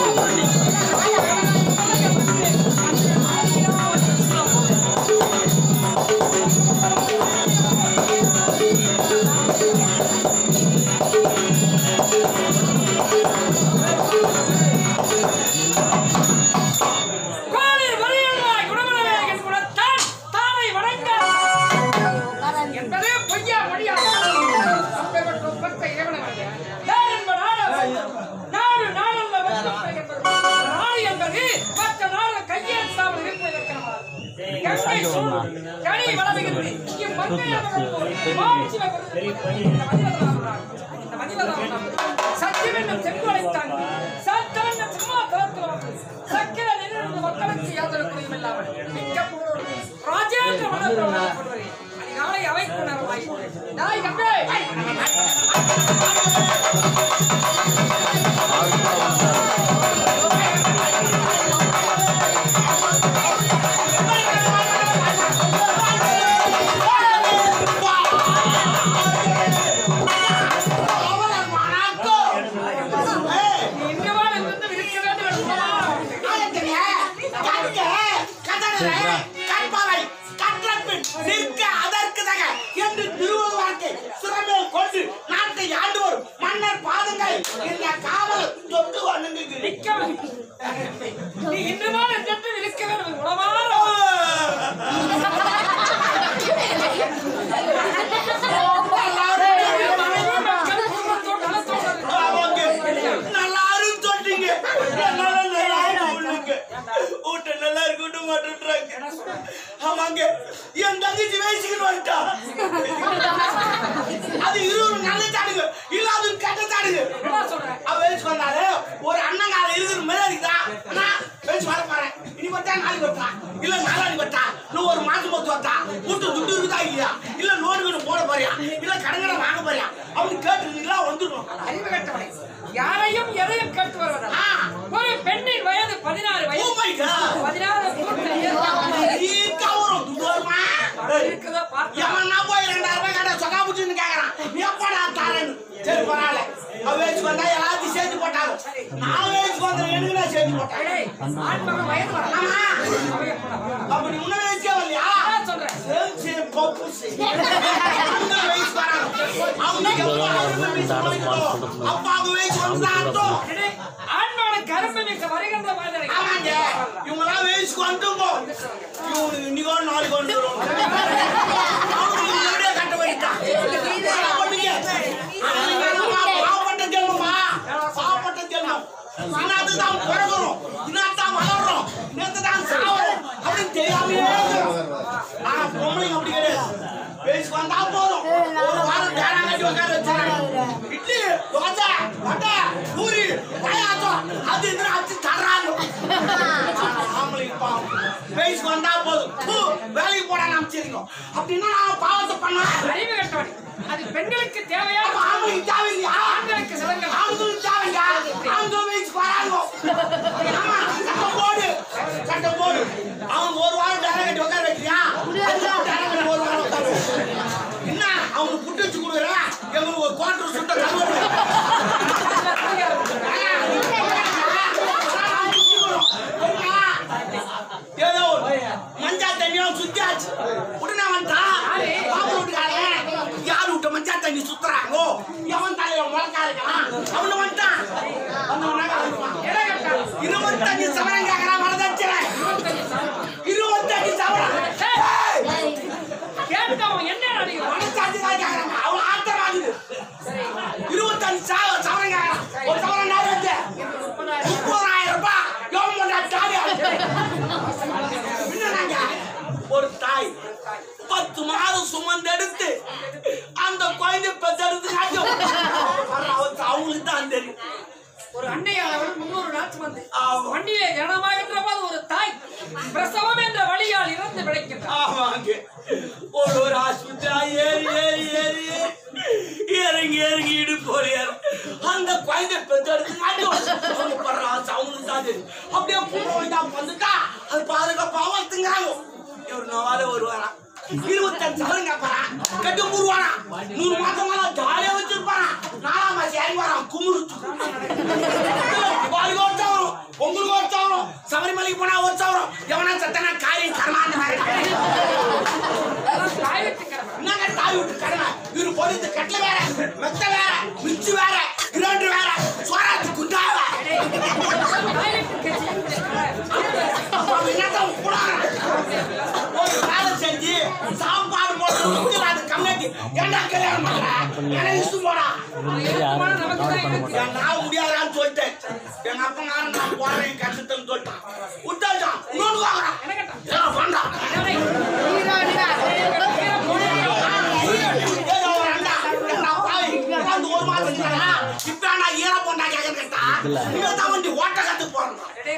கோளிர் வலியுள்ளாய் குணமனவே என் குணத்தான் தானை வணங்க என்பது பொய்யா மொழியா அப்பேற்பட்ட ஒப்பத்தை ஏவனவர்கள். யார் என்ப நாடு? நாடு நாடல்ல வெப்பத்தை என்பது. நாடு என்பது மற்ற நாடு கையேற்றாமல் இருப்பதற்கான கங்கை சூழும் கனி வளமிகுந்து இம்மங்கையவர்களுக்கு மாட்சி வகுத்து இந்த மதிவதனார் இந்த மதிவதனார் சத்தியமென்னும் செங்கோலை தாங்கி சத்தமென்னும் சிம்மாசனத்தில் வந்து சக்கர நின்று மக்களுக்கு யாதொரு குறையும் இல்லாமல் மிக்க புகழோடு ராஜேந்திர மனோகரன் அதிகாலை அவைக்குணர்வாய் நாய் கம்பே இங்கவா இருந்து விரிக்க வேண்டும் என்று சொன்னார். நிக்க நீ இன்றுமா என்று விரிக்க வேண்டும் உணவார என் தங்கச்சி வயசுக்கு வந்துட்டா அது இருபது நல்ல தாடுங்க இல்லாத கட்ட தாடுங்க என்ன சொல்றேன் அவ வயசுக்கு வந்தாரு ஒரு அண்ணங்கால இருக்கிற மாதிரி இருக்குதா அண்ணா வயசு வர போறேன் இனி வந்தா நாளைக்கு வரட்டா இல்ல நாளானிக்கு வரட்டா இன்னும் ஒரு மாசம் போத்து வரட்டா வீட்டு துட்டு இருக்குதா இல்லையா இல்ல லோன் வீடு போட போறியா இல்ல கடங்கடை வாங்க போறியா அப்படின்னு கேட்டுருந்தீங்களா வந்துடணும் அறிவு கட்டவனை யாரையும் எதையும் கேட்டு வருவதல்ல ஆ. ஒரு பெண்ணின் வயது பதினாறு ஓ வயது மை காட் பதினாறு பூர்த்தி ஏற்காமல் ஈக்கா வரும் துட்டு வருமா இருக்குதோ பார்த்தா எவனா போய் ரெண்டாயிரம் ரூபாய் கடை சொக்கா புச்சுன்னு கேக்குறான் எப்படா தரேன்னு சரி பரவாயில்ல அவ வயசுக்கு வந்தா எல்லாத்தையும் சேர்த்து போட்டாங்க நான் வயசுக்கு வந்த எனக்கு நான் சேர்த்து போட்டேன் ஏய், ஆண் மகன் வயது வரலாம் ஆமா அவைய போடா. அப்ப நீ முன்ன வயசே வரலையா நான் சொல்றேன் சேம் சேம் பப்புஸ் அந்த வயசு வராங்க அவனுக்கு எப்போ அவங்க வயசு போயிட்டோ அப்ப அவங்க வயசு வந்தா அர்த்தம் டேய், ஆண் மகன் கரும்பு மிக்க வருகின்ற மாதிரி ஆமாங்க இவங்கெல்லாம் வயசுக்கு வந்துங்க இவனுக்கு இன்னைக்கோ நாளைக்கு வந்துடும் அவனுக்கு முன்னாடியே கட்ட வைட்டான் பாவப்பட்ட ஜென்மமா பாவப்பட்ட ஜென்மம் இன்னாத்து தான் பிறகுறோம் இன்னாத்தான் வளர்றோம் இன்னத்து தான் சாவறோம் அப்படின்னு தெரியாமையே இருக்கிறோம். ஆனா பொம்பளைங்க அப்படி கிடையாது வயசுக்கு வந்தா போதும் ஒரு வாரம் டேரா கட்டி உட்கார வச்சாங்க இட்லி தோசை வடை பூரி பாயாசம் அது இதுன்னு அடிச்சு தர்றாங்க ஆனா ஆம்பளைங்க பாவம் வயசுக்கு வந்தா போதும் பூ, வேலைக்கு போடா அமைச்சிருக்கோம் அப்படின்னா நான் பாவத்தை பண்ண அறிவு கட்டவன் அது பெண்களுக்கு தேவையா அப்ப ஆம்பளைக்கு தேவையில்லையா ஆண்களுக்கு சிலங்கள் ஆண்களுக்கு தேவையா ஆண்கள் வயசுக்கு வராங்க ஆமா சட்டம் போடு சட்டம் போடு அவங்க ஒரு வாரம் டேரா கட்டி உட்கார வைக்கிறியா டேரா கட்டி ஒரு வாரம் உட்கார வை. என்ன அவங்களுக்கு புட்டு வச்சு கொடுக்குறேன் எங்களுக்கு ஒரு குவார்டர் சுட்ட கருவாடு ஏதோ மஞ்சா தண்ணியும் சுத்தியாச்சு உடனே வந்துட்டான் பாபு வீட்டுக்காரன் யார் விட்ட மஞ்சா தண்ணி சுத்துறாங்கோ எவன் தலையில முழக்கா இருக்கான் அவனு வந்துட்டான் வந்தவனா கிளம்புவான். இருபத்தஞ்சு சவரம் கேட்கறான் வரதட்சணை இருபத்தஞ்சு சவரம் ஏய், கேட்டவன் என்ன நடிகர் மனசாட்சி தான் கேட்கறாங்க அவன் ஆட்டம் ஆகுது இருபத்தஞ்சு சவ- சவரம் கேட்கறான் ஒரு சவரம் நாலு வச்சு முப்பதாயிரம் ரூபாய் எவன் பண்ணா தாலி என்னங்க ஒரு தாய் பத்து மாதம் சுமந்தெடுத்து அந்த குழந்தை பெற்றெடுத்து அவங்களுக்கு தான் தெரியும் ஒரு அன்னையானவள் முன்னூறு நாள் சுமந்து ஆமா. வண்டியிலே ஜனமாகின்ற போது ஒரு தாய் பிரசவம் என்ற வழியால் இறந்து விளைக்கின்றார் ஆமாங்க ஒரு ஒரு ஆஸ்பத்திரி ஏறி ஏறி ஏறி ஏறி இறங்கி இறங்கி இடுப்பு ஏற அந்த குழந்தை பெற்றெடுத்து அவங்க படுற ஆசை அவங்களுக்கு தான் தெரியும் அப்படியே புண்ணு தான் வந்துட்டா அது பாதுகாப்பா வளர்த்துங்கிறாங்க ஒரு நாள் ஒரு வாரம் இருபத்தஞ்சு சவரம் கேட்பான் கட்டு மூடுவானா நூறு மாசம் மேல ஜாலியா வச்சிருப்பான் நாலாம் மாசம் இறங்கி வரான் குமுறு பாலிகோட்டா வரும் கட்டில வேற மெத்த வேற மிச்சு வேற கிரைண்டர் வேற சோறாச்சு குண்டா வேற அவன் என்னதான் புடாங்க ஒரு வேலை செஞ்சு சாப்பாடு போட்டு விக்கிறாரு கம்மியாக்கி ஏன்டா கல்யாணம் பண்ற எனக்கு இஷ்டம் போடா என் நான் முடியாதான்னு சொல்லிட்டேன் எங்க அப்பா நான் நான் போறேன் கஷ்டத்துன்னு சொல்லிட்டான் விட்டாச்சான் இன்னொன்று வாங்குறான் ஏன் வேண்டாம் ஏதோ ஒரு அண்டா ரெண்டா பாவி உட்கார்ந்து ஒரு மாசம் இருந்தானா இப்ப நான் ஈர பொண்ணா கேட்கறா இவன் தான் வண்டி ஓட்ட கத்து போறான்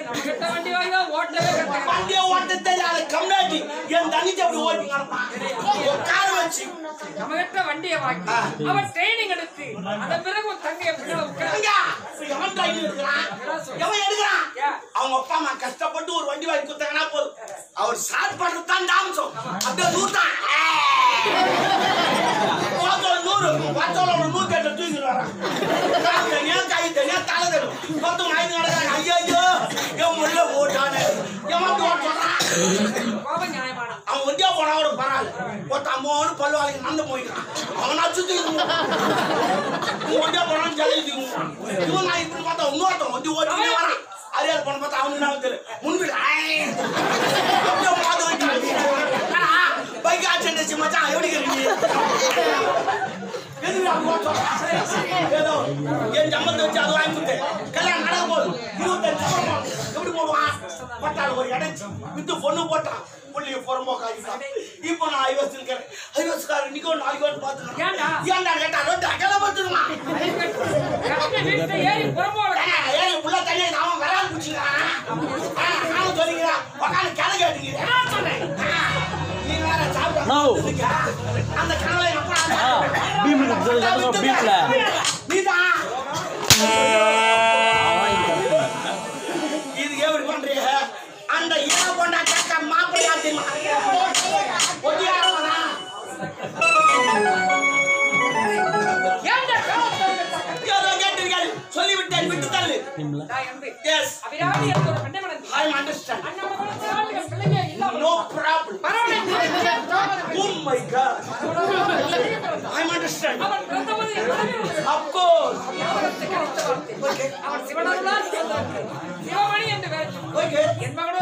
வண்டியை ஓட்ட தெரியாத கம்னாட்டி என் தங்கச்சி அப்படி ஓட்டி கிடப்பான் உட்கார வச்சு வண்டியை வாங்கி அவன் ட்ரைனிங் எடுத்து அதன் பிறகு உன் தங்கைய பின்னால உட்கார எங்க? எவன் டைம் எடுக்கிறான்? எவன் எடுக்கிறான்? அவங்க அப்பா அம்மா கஷ்டப்பட்டு ஒரு வண்டி வாங்கி கொடுத்தாங்கன்னா போதும் அவர் ஸ்டார்ட் பண்றது தான் டாம்சம் அப்படியே நூறுதான் பார்த்தோம் நூறு பார்த்தோம் ஒரு நூறு கேட்ட தூக்கிட்டு வரான் கால் தனியா கை தனியா தலை தரும் மொத்தம் ஐந்து நடக்கிறாங்க ஐயோ ஐயோ என் முள்ள ஓட்டானு எவன் ஓட்டு சொல்றான் கோபம் நியாயமான அவன் ஒண்டியா போனா கூட பரவாயில்ல ஒருத்த அம்மாவோடு பல்லு வாங்கி நடந்து போய்க்கிறான் அவனா சுத்தி ஒண்டியா போனான்னு ஜல்லி தூக்குவான் இவன் நான் இப்படி பார்த்தா இன்னொருத்தன் ஒண்டி ஓட்டினே வரான் அறியாத போன பார்த்தா அவனு என்ன வந்து முன்பில் அப்படியே மாத வச்சு பைக் ஆக்சிடென்ட் மச்சான் எப்படி இருக்கீங்க எதுக்கு அப்படி ஓட்ட சொல்றான்? ஏதோ என் சம்பளத்தை வச்சு அதை வாங்கி கொடுத்தேன் கல்யாணம் நடக்க போகுது இருபத்தஞ்சு சம்பளம் எப்படி போடுவான் பட்டாள் ஒரு இடைச்சு வித்து பொண்ணு போட்டான் புள்ளிய புறம்போக்காகிட்டான் இப்போ நான் ஐவஸ் இருக்கிறேன் ஐவஸ்காரர் இன்னைக்கு ஒரு நாளைக்கு வந்து பார்த்துக்கலாம் ஏன்டா? ஏன்டா கேட்டா ரெண்டு அகல பார்த்துக்கலாம் கட்டின வீட்டை ஏறி புறம்போட ஏன் புள்ள தனியா அவன் வராது பிடிச்சிக்கிறான் நானும் சொல்லிக்கிறேன் உட்காந்து கிளை கேட்டுக்கிறேன் நான் சொன்னேன் நீ வேற சாப்பிட No. அந்த கனவை ஆ, பீம்ல இருக்குது, சொல்லுங்க, பீம்ல. நீதான் இது எப்படி பண்றீங்க அந்த ஈர பொண்ணா கேட்க மாப்பிள்ளையா தெரியுமா ஒட்டியாரவனா ஏன்டா கோபத்தை வந்து ஏதோ கேட்டீர்கள் சொல்லிவிட்டேன் விட்டு தள்ளு பீம்ல. நான் வந்து எஸ் அபிராமி எனக்கு ஒரு பெண்ணை மணந்து ஐ அண்டர்ஸ்டாண்ட் அண்ணன் மகனுக்கு ஆளுகள் பிள்ளைங்க இல்லாம நோ ப்ராப்ளம் பரவாயில்லை oh my God I understand அவன் பிறந்தபோது எவ்வளவு ஆஃப் கோர்ஸ் ஞாபகத்துக்கு கிடைத்த வார்த்தை. அவன் சிவனருளால் பிறந்தவன். சிவமணி என்று பெயர் ஓகே என் மகனும்